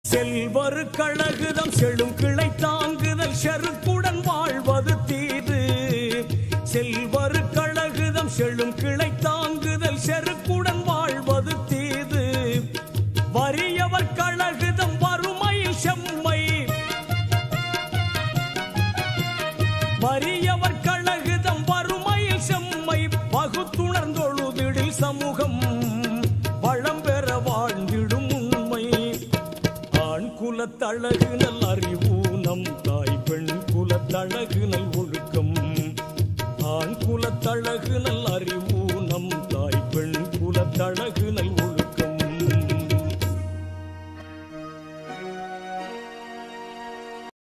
செல்வரு கழகுதம் செழும் கிளை தாங்குதல் செருக்குடன் வாழ்வது தீது செல்வரு கழகுதம் செழும் கிளை தாங்குதல் செருக்குடன் வாழ்வது தீது வறியவர் கழகுதம் வறுமையில் செம்மை வறியவர் கழகுதம் வறுமையில் செம்மை பகுத்துணர்ந்தொழுதிடில் சமூகம் வளம் பெற வாழ்ந்திடும் உண்மை ஆண் குலத்தழகு நல் அறிவு நம் தாய் பெண் குலத்தழகு நல் ஒழுக்கம் ஆண் குலத்தழகு நல் அறிவு நம் தாய் பெண் குலத்தழகு